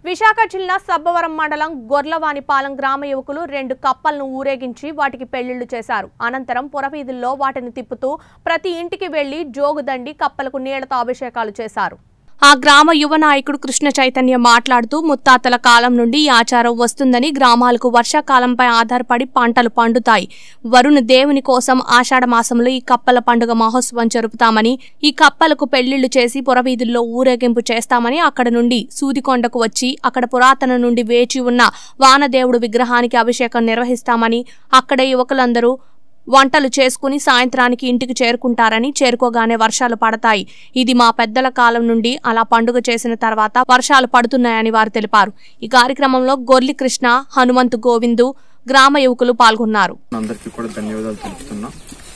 విశాఖ జిల్లా సబ్బవరం మండలం గొర్లవానిపాలెం గ్రామ యువకులు రెండు కప్పలను ఊరేగించి వాటికి పెళ్లిళ్లు చేశారు అనంతరం పురవీధుల్లో వాటిని తిప్పుతూ ప్రతి ఇంటికి వెళ్లి జోగుదండి కప్పలకు నీళ్లతో అభిషేకాలు చేశారు ఆ గ్రామ యువ నాయకుడు కృష్ణ చైతన్య మాట్లాడుతూ ముత్తాతల కాలం నుండి ఈ ఆచారం వస్తుందని గ్రామాలకు వర్షాకాలంపై ఆధారపడి పంటలు పండుతాయి వరుణ దేవుని కోసం ఆషాఢ మాసంలో ఈ కప్పల పండుగ మహోత్సవం జరుపుతామని ఈ కప్పలకు పెళ్లిళ్లు చేసి పురవీధుల్లో ఊరేగింపు చేస్తామని అక్కడ నుండి సూదికొండకు వచ్చి అక్కడ పురాతన నుండి వేచి ఉన్న వానదేవుడు విగ్రహానికి అభిషేకం నిర్వహిస్తామని అక్కడే యువకులందరూ వంటలు చేసుకుని సాయంత్రానికి ఇంటికి చేరుకుంటారని చేరుకోగానే వర్షాలు పడతాయి ఇది మా పెద్దల కాలం నుండి అలా పండుగ చేసిన తర్వాత వర్షాలు పడుతున్నాయని వారు తెలిపారు ఈ కార్యక్రమంలో గొర్లి కృష్ణ హనుమంతు గోవిందు గ్రామ యువకులు పాల్గొన్నారు అందరికీ కూడా ధన్యవాదాలు తెలుపుతున్నాం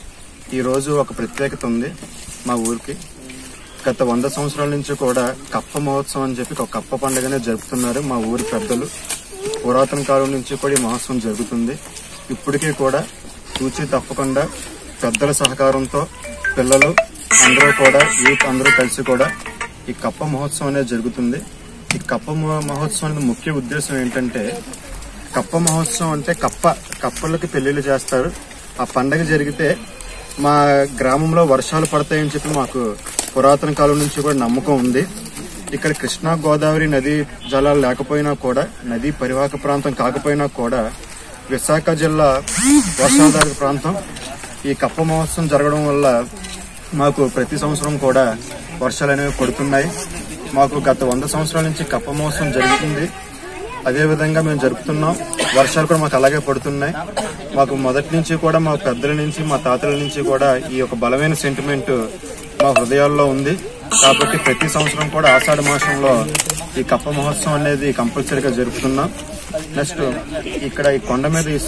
ఈరోజు ఒక ప్రత్యేకత ఉంది మా ఊరికి గత వంద సంవత్సరాల నుంచి కూడా కప్ప మహోత్సవం అని చెప్పి ఒక కప్ప పండుగనే జరుపుతున్నారు మా ఊరి పెద్దలు పురాతన కాలం నుంచి కూడా ఈ మహోత్సవం జరుగుతుంది ఇప్పటికీ కూడా చూచి తప్పకుండా పెద్దల సహకారంతో పిల్లలు అందరూ కూడా యూత్ అందరూ కలిసి కూడా ఈ కప్ప మహోత్సవం అనేది జరుగుతుంది ఈ కప్ప మహో- మహోత్సవం అనేది ముఖ్య ఉద్దేశం ఏంటంటే కప్ప మహోత్సవం అంటే కప్ప కప్పలకి పెళ్లిళ్ళు చేస్తారు ఆ పండగ జరిగితే మా గ్రామంలో వర్షాలు పడతాయని చెప్పి మాకు పురాతన కాలం నుంచి కూడా నమ్మకం ఉంది ఇక్కడ కృష్ణా గోదావరి నది జలాలు లేకపోయినా కూడా నదీ పరివాహక ప్రాంతం కాకపోయినా కూడా విశాఖ జిల్లా వర్షాధారిత ప్రాంతం ఈ కప్ప మహోత్సవం జరగడం వల్ల మాకు ప్రతి సంవత్సరం కూడా వర్షాలు అనేవి పడుతున్నాయి మాకు గత వంద సంవత్సరాల నుంచి కప్ప మహోత్సవం జరుగుతుంది అదే విధంగా మేము జరుపుతున్నాం వర్షాలు కూడా మాకు అలాగే పడుతున్నాయి మాకు మొదటి నుంచి కూడా మా పెద్దల నుంచి మా తాతల నుంచి కూడా ఈ యొక్క బలమైన సెంటిమెంట్ మా హృదయాల్లో ఉంది కాబట్టి ప్రతి సంవత్సరం కూడా ఆషాఢ మాసంలో ఈ కప్ప మహోత్సవం అనేది కంపల్సరీగా జరుపుతున్నాం నెక్స్ట్ ఇక్కడ ఈ కొండ మీద ఈ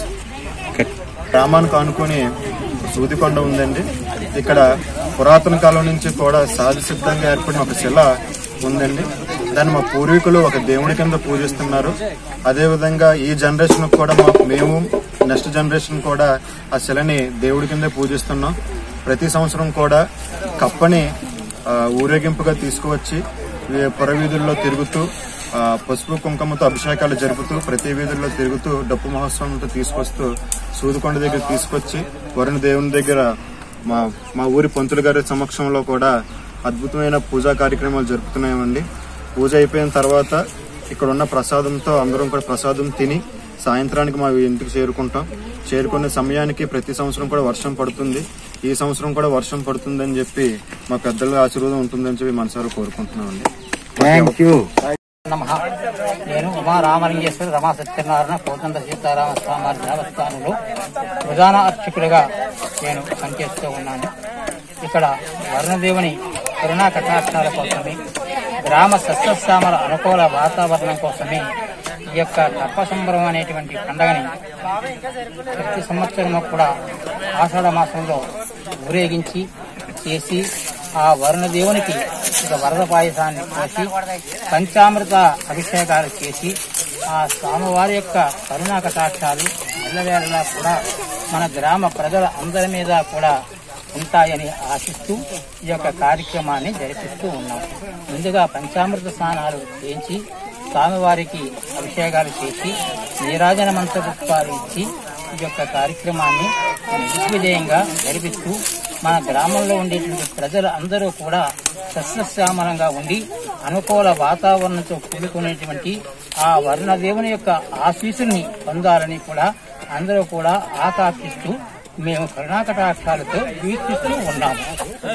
గ్రామానికి ఆనుకొని సూదికొండ ఉందండి ఇక్కడ పురాతన కాలం నుంచి కూడా సహజ సిద్ధంగా ఏర్పడిన ఒక శిల ఉందండి దాన్ని మా పూర్వీకులు ఒక దేవుడి కింద పూజిస్తున్నారు అదే విధంగా ఈ జనరేషన్ కూడా మా మేము నెక్స్ట్ జనరేషన్ కూడా ఆ శిలని దేవుడి కిందే పూజిస్తున్నాం ప్రతి సంవత్సరం కూడా కప్పని ఆ, ఊరేగింపుగా తీసుకువచ్చి వీ- పురవీధుల్లో తిరుగుతూ ఆ, పసుపు కుంకుమతో అభిషేకాలు జరుపుతూ ప్రతి వీధుల్లో తిరుగుతూ డప్పు మహోత్సవంతో తీసుకొస్తూ సూదుకొండ దగ్గర తీసుకొచ్చి వరుణ దేవుని దగ్గర మా మా ఊరి పంతులు గారి సమక్షంలో కూడా అద్భుతమైన పూజా కార్యక్రమాలు జరుపుతున్నామండి పూజ అయిపోయిన తర్వాత ఇక్కడ ఉన్న ప్రసాదంతో అందరం కూడా ప్రసాదం తిని సాయంత్రానికి మా ఇంటికి చేరుకుంటాం చేరుకునే సమయానికి ప్రతి సంవత్సరం కూడా వర్షం పడుతుంది ఈ సంవత్సరం కూడా వర్షం పడుతుందని చెప్పి మా పెద్దల ఆశీర్వాదం ఉంటుందని చెప్పి మనసారా కోరుకుంటున్నామండి థ్యాంక్ యూ నమః నేను ఉమా రామలింగేశ్వర రమా సత్యనారాయణ కోదండ సీతారామ స్వామి దేవస్థానంలో ప్రధాన అర్చకుడిగా నేను పనిచేస్తూ ఉన్నాను ఇక్కడ వరుణదేవుని కరుణా కటాక్షాల కోసమే గ్రామ సస్యశ్యామల అనుకూల వాతావరణం కోసమే ఈ యొక్క కప్ప సంబరం అనేటువంటి పండగని ప్రతి సంవత్సరము కూడా ఆషాఢ మాసంలో ఊరేగించి చేసి ఆ వరుణ దేవునికి ఒక వరద పాయసాన్ని చేసి పంచామృత అభిషేకాలు చేసి ఆ స్వామివారి యొక్క కరుణా కటాక్షాలు ఎల్లవేళలా కూడా మన గ్రామ ప్రజల అందరి మీద కూడా ఉంటాయని ఆశిస్తూ ఈ యొక్క కార్యక్రమాన్ని జరిపిస్తూ ఉన్నాం ముందుగా పంచామృత స్నానాలు చేయించి స్వామివారికి అభిషేకాలు చేసి నీరాజన మంత్రపుష్పాలు ఇచ్చి ఈ యొక్క కార్యక్రమాన్ని దిగ్విజయంగా జరిపిస్తూ మన గ్రామంలో ఉండేటువంటి ప్రజలు అందరూ కూడా సస్యశ్యామలంగా ఉండి అనుకూల వాతావరణంతో కూడుకునేటువంటి ఆ వర్ణదేవుని యొక్క ఆశీస్సుల్ని పొందాలని కూడా అందరూ కూడా ఆకాంక్షిస్తూ మేము కరుణాకటాక్షాలతో వీక్షిస్తూ ఉన్నాము